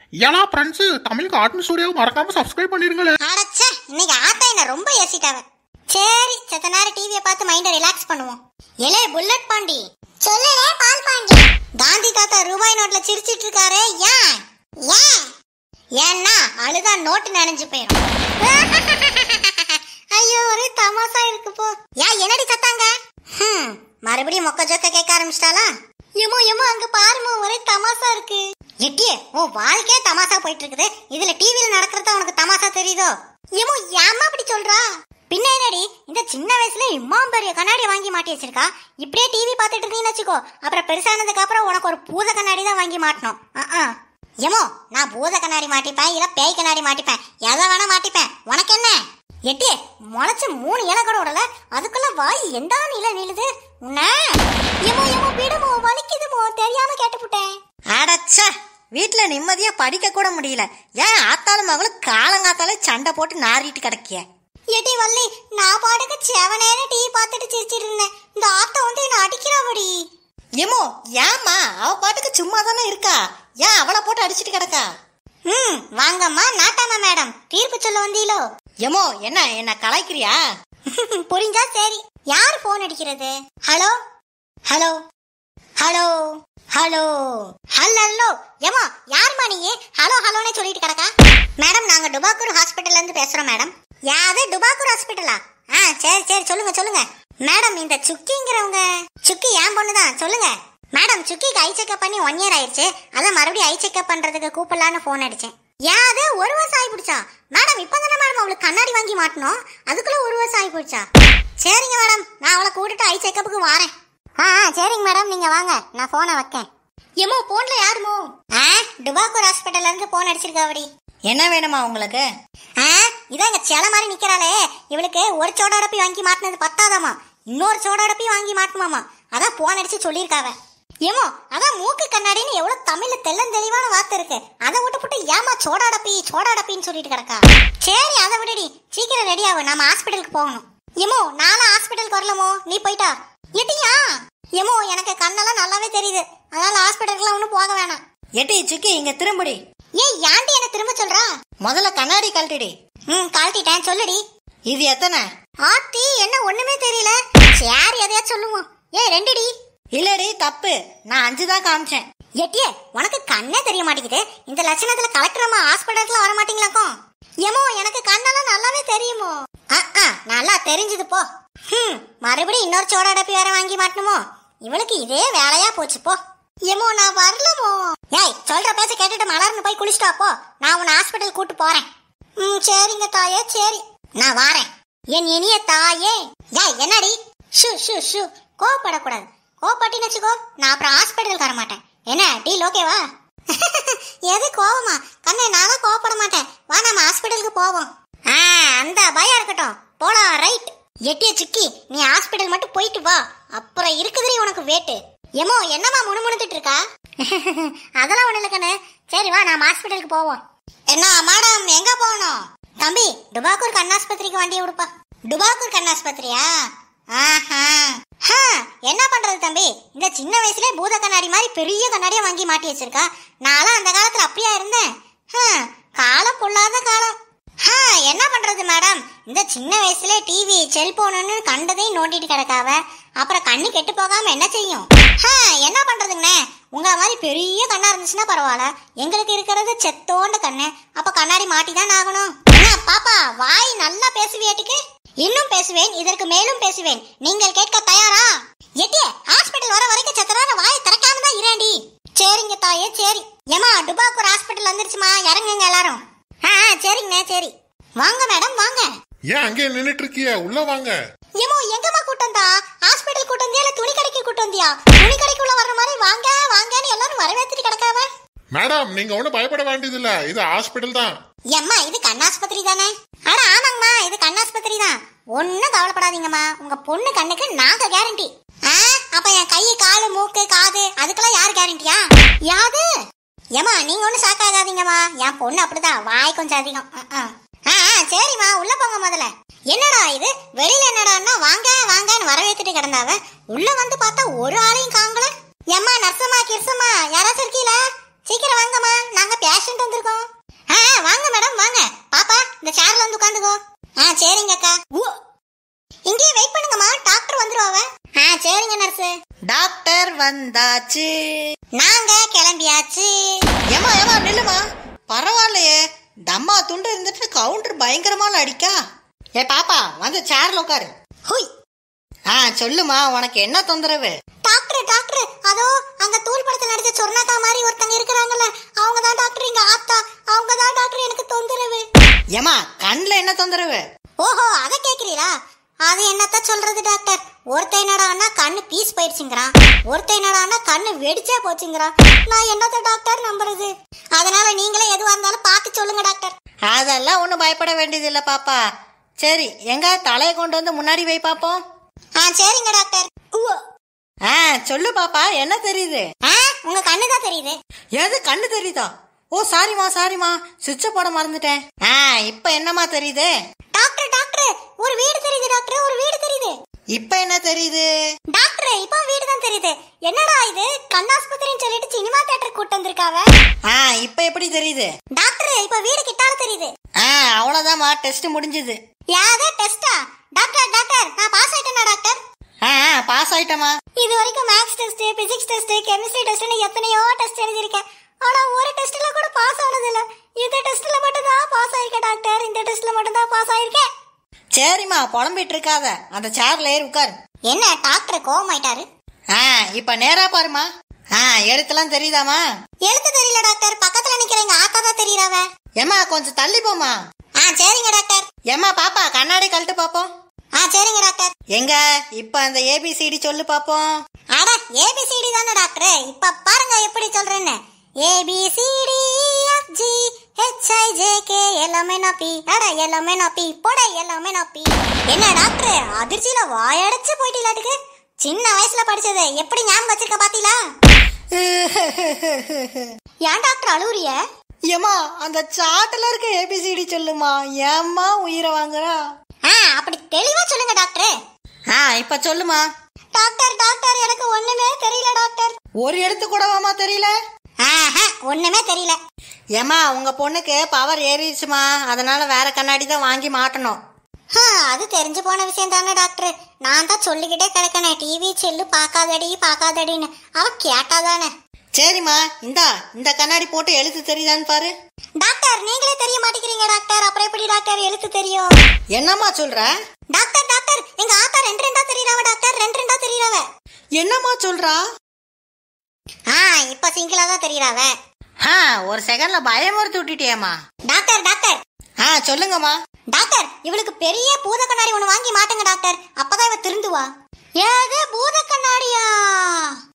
ஏன்னா friends Tamil cartoon studio மறக்காம subscribe பண்ணிருங்களேன் அடச்சே இன்னைக்கு ஆத்தா என்ன ரொம்ப ஏசிட்டாவ சரி செத்த நேரம் டிவியை பார்த்து மைண்டை ரிலாக்ஸ் பண்ணுவோம் எலே புல்லட் பாண்டி சொல்லுலே பால் பாண்டி காந்தி தாத்தா ரூபாய் நோட்ல சிரிச்சிட்டு இருக்காரே ஏன் ஏன் ஏன்னா அழுதா நோட்டு நனைஞ்சு போயிடும் ஐயோ ஒரே தமாசா இருக்கு போ ஏன் என்னடி சத்தாங்க ஹம், மறுபடியும் மொக்க ஜொக்க கேட்க ஆரம்பிச்சிட்டாளா எமோ எமோ அங்க பாருமா ஒரே தமாசா இருக்கு எட்டியே உன் வாழ்க்கையே தமாசா போயிட்டு இருக்குது இதுல டிவில நடக்கிறத உனக்கு தமாசா தெரியுதோ எமோ ஏம்மா அப்படி சொல்றா பின்ன என்னடி இந்த சின்ன வயசுல இம்மா பெரிய கண்ணாடி வாங்கி மாட்டி வச்சிருக்கா இப்படியே டிவி பார்த்துட்டு இருந்தீங்கன்னு வச்சுக்கோ அப்புறம் பெருசானதுக்கு அப்புறம் உனக்கு ஒரு பூத கண்ணாடி தான் வாங்கி மாட்டணும் அஹ். எமோ நான் பூத கண்ணாடி மாட்டிப்பேன் இல்ல பேய் கண்ணாடி மாட்டிப்பேன் எதை வேணா மாட்டிப்பேன் உனக்கு என்ன எட்டி முளைச்சு மூணு இலை கூட விடல அதுக்குள்ள வாய் எண்டா நீல நீளுது உன்ன எமோ எமோ விடுமோ வலிக்குதுமோ தெரியாம கேட்டுப்புட்டேன் அடச்சே வீட்ல நிம்மதியா படிக்க கூட முடியல ஏன் ஆத்தாலும் மகளும் காலங்காத்தாலே சண்டை போட்டு நாறிட்டு கிடக்கிய எட்டி வள்ளி நான் பாட்டுக்கு செவனேன்னு டீ பார்த்துட்டு சிரிச்சிட்டு இருந்தேன் இந்த ஆத்தா வந்து என்ன அடிக்கிறாவடி ஏமோ ஏம்மா அவ பாட்டுக்கு சும்மா தானே இருக்கா ஏன் அவளை போட்டு அடிச்சிட்டு கிடக்கா ம் வாங்கம்மா நாட்டாமா மேடம் தீர்ப்பு சொல்ல வந்தீங்களோ ஏமோ என்ன என்ன கலாய்க்கிறியா புரிஞ்சா சரி யார் போன் அடிக்கிறது hello hello hello hello hello ஏமா யாருமா நீ ஹலோ ஹலோனே சொல்லிட்டு கிடக்கா மேடம் நாங்க டுபாக்கூர் ஹாஸ்பிட்டல்ல இருந்து பேசுறோம் மேடம் யாது டுபாக்கூர் ஹாஸ்பிட்டலா ஆ சரி சரி சொல்லுங்க சொல்லுங்க மேடம் இந்த சுக்கிங்கிறவங்க சுக்கி ஏன் பொண்ணுதான் சொல்லுங்க மேடம் சுக்கிக்கு ஐ செக்அப் பண்ணி ஒன் இயர் ஆயிடுச்சு அதான் மறுபடியும் ஐ செக்அப் பண்றதுக்கு கூப்பிடலான்னு ஃபோன் அடிச்சேன் யாது ஒரு வருஷம் ஆகி பிடிச்சா மேடம் இப்பதானே மேடம் அவளுக்கு கண்ணாடி வாங்கி மாட்டணும் அதுக்குள்ள ஒரு வருஷம் ஆகி போச்சா சரிங்க மேடம் நான் அவளை கூட்டிட்டு ஐ செக்கப்புக்கு வரேன் ஆ ஆ, சரிங்க மேடம் நீங்க வாங்க நான் போனை வைக்கேன் எமோ போன்ல யாருமோ ஆ டுபாக்கூர் ஹாஸ்பிட்டல்ல இருந்து போன் அடிச்சிருக்காவடி என்ன வேணுமா உங்களுக்கு ஆ இதான் இங்க சில மாதிரி நிக்கிறாளே இவளுக்கு ஒரு சோடாடப்பி வாங்கி மாட்டினது பத்தாதாமா இன்னொரு சோடாடப்பி வாங்கி மாட்டுமாமா அதான் போன் அடிச்சு சொல்லியிருக்காவ ஏமோ அதான் மூக்கு கண்ணாடின்னு எவ்வளவு தமிழ்ல தெள்ளன் தெளிவான வார்த்தை இருக்கு அதை விட்டு போட்டு ஏமா சோடாடப்பி சோடாடப்பின்னு சொல்லிட்டு கிடக்கா சரி அதை விடுடி சீக்கிரம் ரெடி ஆகு நாம ஹாஸ்பிட்டலுக்கு போகணும் ஏமோ நானும் ஹாஸ்பிட்டலுக்கு வரலமோ நீ போயிட்டா எட்டியா ஏமோ எனக்கு கண்ணெல்லாம் நல்லாவே தெரியுது அதனால ஹாஸ்பிட்டலுக்குலாம் ஒன்றும் போக வேணாம் எட்டி சுக்கி இங்க திரும்புடி ஏய் ஏன்டி என்ன திரும்ப சொல்றா முதல்ல கண்ணாடி கழட்டிடி ம் கழட்டிட்டேன் சொல்லுடி இது எத்தனை ஆத்தி என்ன ஒண்ணுமே தெரியல சரி எதையா சொல்லுவோம் ஏய் ரெண்டுடி இல்லடி தப்பு நான் அஞ்சு தான் காமிச்சேன் எட்டியே உனக்கு கண்ணே தெரிய மாட்டேங்குது இந்த லட்சணத்துல கலெக்டரம்மா ஹாஸ்பிட்டலுக்கு வர மாட்டீங்களாக்கும் ஏமோ எனக்கு கண்ணெல்லாம் நல்லாவே தெரியுமோ ஆ ஆ நல்லா தெரிஞ்சது போ ஹம் மறுபடியும் இன்னொரு சோடா டப்பி வேற வாங்கி மாட்டணுமோ இவளுக்கு இதே வேலையா போச்சு போ ஏமோ நான் வரலமோ ஏய் சொல்ற பேச்ச கேட்டுட்டு மலர்னு போய் குளிச்சுட்டா போ நான் உன்னை ஹாஸ்பிட்டல் கூட்டு போறேன் ம் சரிங்க தாயே சரி நான் வாரேன் என் இனிய தாயே ஏய் என்னடி ஷு ஷு ஷு கோவப்படக்கூடாது கோவப்பட்டின்னு வச்சுக்கோ நான் அப்புறம் ஹாஸ்பிட்டலுக்கு வர மாட்டேன் என்ன டீல் ஓகேவா எது கோவமா கண்ணே நான் தான் கோவப்பட மாட்டேன் வா நம்ம ஹாஸ்பிட்டலுக்கு போவோம் ஆ அந்த பயம் இருக்கட்டும் போலாம் ரைட் எட்டிய சுக்கி நீ ஹாஸ்பிட்டல் மட்டும் போயிட்டு வா அப்புறம் இருக்குதுரி உனக்கு வேட்டு எமோ என்னமா முணுமுணுத்துட்டு இருக்கா அதெல்லாம் ஒண்ணு இல்ல கண்ணு சரி வா நாம ஹாஸ்பிட்டலுக்கு போவோம் என்ன மேடம் எங்க போகணும் தம்பி டுபாக்கூர் கண்ணாஸ்பத்திரிக்கு வண்டியை விடுப்பா டுபாக்கூர் கண்ணாஸ்பத்திரியா ஆஹா ஹா, என்ன பண்றது தம்பி இந்த சின்ன வயசுல பூத கண்ணாடி மாதிரி பெரிய கண்ணாடியை வாங்கி மாட்டி வச்சிருக்கா நான்லாம் அந்த காலத்துல அப்படியா இருந்தேன் ஹா, காலம் பொல்லாத காலம் ஹா, என்ன பண்றது மேடம் இந்த சின்ன வயசுல டிவி செல்போனுன்னு கண்டதையும் நோண்டிட்டு கிடக்காவ அப்புறம் கண்ணு கெட்டு போகாம என்ன செய்யும் ஹா, என்ன பண்றதுங்கண்ணே உங்க மாதிரி பெரிய கண்ணா இருந்துச்சுன்னா பரவாயில்ல எங்களுக்கு இருக்கிறது செத்தோண்ட கண்ணு அப்ப கண்ணாடி மாட்டி தான் ஆகணும் என்ன பாப்பா வாய் நல்லா பேசுவியாட்டுக்கு இன்னும் பேசுவேன் இதற்கு மேலும் பேசுவேன் நீங்கள் கேட்க தயாரா எட்டியே ஹாஸ்பிட்டல் வர வரைக்கும் சத்தரான வாயை திறக்காம தான் இரேண்டி சரிங்க தாயே சரி ஏமா டுபாக்கூர் ஹாஸ்பிட்டல் வந்துருச்சுமா இறங்குங்க எல்லாரும் ஆ ஆ, சரிங்கண்ணே சரி வாங்க மேடம் வாங்க ஏன் அங்கே நின்னுட்டு இருக்கிய உள்ள வாங்க ஏமோ எங்கம்மா கூட்டம் தான் ஹாஸ்பிட்டல் கூட்டம் வந்தியா இல்ல துணி கடைக்கு கூட்டம் வந்தியா துணி கடைக்குள்ள வர்ற மாதிரி வாங்க வாங்கன்னு எல்லாரும் வரவேத்துட்டு கிடக்காவ மேடம் நீங்க ஒண்ணும் பயப்பட வேண்டியதில்ல இது ஹாஸ்பிட்டல் தான் எம்மா இது கண்ணாஸ்பத்திரி தானே அட ஆமாங்கம்மா இது கண்ணாஸ்பத்திரி தான் ஒன்னும் கவலைப்படாதீங்கம்மா உங்க பொண்ணு கண்ணுக்கு நாங்க கேரண்டி ஆ அப்ப என் கை காலு மூக்கு காது அதுக்கெல்லாம் யாரு கேரண்டியா யாது ஏமா நீங்க ஒன்னும் சாக்காகாதீங்கம்மா என் பொண்ணு அப்படிதான் வாய் கொஞ்சம் அதிகம் அஹ், அஹ். ஆ ஆ, சரிம்மா உள்ள போங்க முதல்ல என்னடா இது வெளியில என்னடான்னா வாங்க வாங்கன்னு வரவேத்துட்டு கிடந்தாவ உள்ள வந்து பார்த்தா ஒரு ஆளையும் காங்கல ஏம்மா நர்சம்மா கிர்சம்மா யாராச்சும் இருக்கீங்களா சீக்கிரம் வாங்கம்மா நாங்க பேஷண்ட் வந்திருக்கோம் டாக்டர் வந்தாச்சு நாங்க கிளம்பியாச்சு ஏமா ஏமா நில்லுமா பரவாயில்லையே தம்மா துண்டு இருந்துட்டு கவுண்டர் பயங்கரமால அடிக்கா ஏ பாப்பா வந்து சேர்ல உட்காரு ஹுய் ஆ சொல்லுமா உனக்கு என்ன தொந்தரவு டாக்டர் டாக்டர் அதோ அங்க தூள் படத்துல நடிச்ச சொர்ணாக்கா மாதிரி ஒருத்தங்க இருக்கிறாங்கல்ல அவங்க தான் டாக்டர் எங்க ஆத்தா அவங்க தான் டாக்டர் எனக்கு தொந்தரவு ஏமா கண்ணில் என்ன தொந்தரவு ஓஹோ அத கேக்குறீரா அது என்னத்த சொல்றது டாக்டர் ஒருத்த என்னடான்னா கண்ணு பீஸ் போயிடுச்சுங்கிறான் ஒருத்த என்னடான்னா கண்ணு வெடிச்சே போச்சுங்கிறான் நான் என்னத்த டாக்டர் நம்புறது அதனால நீங்களே எதுவா இருந்தாலும் பார்த்து சொல்லுங்க டாக்டர் அதெல்லாம் ஒன்றும் பயப்பட வேண்டியதில்லை பாப்பா சரி எங்க தலையை கொண்டு வந்து முன்னாடி வை பாப்போம் ஆ சரிங்க டாக்டர் உவ്വ. ஆ சொல்லு பாப்பா என்ன தெரியுது ஆ உங்க கண்ணு தான் தெரியுது எது கண்ணு தெரியுதா ஓ சாரிம்மா சாரிம்மா சுவிட்ச போட மறந்துட்டேன் ஆ இப்போ என்னம்மா தெரியுது டாக்டர் டாக்டர் ஒரு வீடு தெரியுது டாக்டர் ஒரு வீடு தெரியுது இப்போ என்ன தெரியுது டாக்டர் இப்போ வீடு தான் தெரியுது என்னடா இது கண்ணாஸ்பத்திரின்னு சொல்லிட்டு சினிமா தியேட்டர் கூட்டு வந்திருக்காவ ஆ இப்போ எப்படி தெரியுது டாக்டர் இப்போ வீடு கிட்டால தெரியுது ஆ அவ்வளோதாம்மா டெஸ்ட் முடிஞ்சுது யாதே டெஸ்டா டாக்டர் டாக்டர் நான் பாஸ் ஆயிட்டேனா டாக்டர் ஆ ஆ பாஸ் ஆயிட்டமா இது வரைக்கும் maths test physics test chemistry டெஸ்ட்னு எத்தனையோ டெஸ்ட் எழுதியிருக்கேன் ஆனா ஒரு டெஸ்ட்ல கூட பாஸ் ஆனது இல்ல இந்த டெஸ்ட்ல மட்டும் தான் பாஸ் ஆயிருக்கேன் டாக்டர் இந்த டெஸ்ட்ல மட்டும் தான் பாஸ் ஆயிருக்கேன் சரிம்மா புலம்பிட்டு இருக்காத அந்த சேர்ல ஏறி உட்காரு என்ன டாக்டர் கோவம் ஆயிட்டாரு ஆ இப்போ நேரா பாருமா ஆ எழுத்தெல்லாம் தெரியுதாம்மா எழுத்து தெரியல டாக்டர் பக்கத்துல நிக்கிற எங்க ஆத்தா தான் தெரியறாவ ஏம்மா கொஞ்சம் தள்ளி போமா ஆ சரிங்க டாக்டர் ஏம்மா பாப்பா கண்ணாடி கழட்டு பாப்போம் ஆ சரிங்க டாக்டர் எங்க இப்ப அந்த ஏபிசிடி சொல்லு பாப்போம் அட ஏபிசிடி தானே டாக்டர் இப்ப பாருங்க எப்படி சொல்றேன்னு A B C D F G H I J K எல்லாமே நான் பி அட எல்லாமே நான் பி போட எல்லாமே நான் பி என்ன டாக்டர் அதிர்ச்சியில வாயடைச்சு போயிட்டீலாட்டுக்கு சின்ன வயசுல படிச்சது எப்படி ஞாபகம் வச்சிருக்க பாத்தீங்களா ஏன் டாக்டர் அழுவுறிய ஏம்மா அந்த சாட்டுல இருக்க ஏபிசிடி சொல்லுமா ஏம்மா உயிரை வாங்குறா ஆ அப்படி தெளிவா சொல்லுங்க டாக்டர் ஆ இப்ப சொல்லுமா டாக்டர் டாக்டர் எனக்கு ஒண்ணுமே தெரியல டாக்டர் ஒரு எழுத்து கூடவாமா தெரியல ஆஹா ஒண்ணுமே தெரியல ஏம்மா உங்க பொண்ணுக்கு பவர் ஏறிடுச்சுமா அதனால வேற கண்ணாடி தான் வாங்கி மாட்டணும் ஆ, அது தெரிஞ்சு போன விஷயம் தானே டாக்டர் நான் தான் சொல்லிக்கிட்டே கிடக்கனே டிவி செல்லு பார்க்காதடி பார்க்காதடின்னு அவ கேட்டாதானே சரிம்மா இந்தா இந்த கண்ணாடி போட்டு எழுத்து தெரியுதான்னு பாரு டாக்டர் நீங்களே தெரிய மாட்டேங்கிறீங்க டாக்டர் அப்புறம் எப்படி டாக்டர் எழுத்து தெரியும் என்னம்மா சொல்ற டாக்டர் டாக்டர் எங்க ஆத்தா ரெண்டு ரெண்டா தெரியறாவ டாக்டர் ரெண்டு ரெண்டா தெரியறாவ என்னம்மா சொல்றா ஆ இப்ப சிங்கிளா தான் தெரியறாவ ஆ ஒரு செகண்ட்ல பயமுறுத்தி விட்டுட்டியேம்மா டாக்டர் டாக்டர் ஆ சொல்லுங்கம்மா டாக்டர் இவளுக்கு பெரிய பூத கண்ணாடி ஒண்ணு வாங்கி மாட்டுங்க டாக்டர் அப்பதான் இவ திருந்துவா ஏது பூத கண்ணாடியா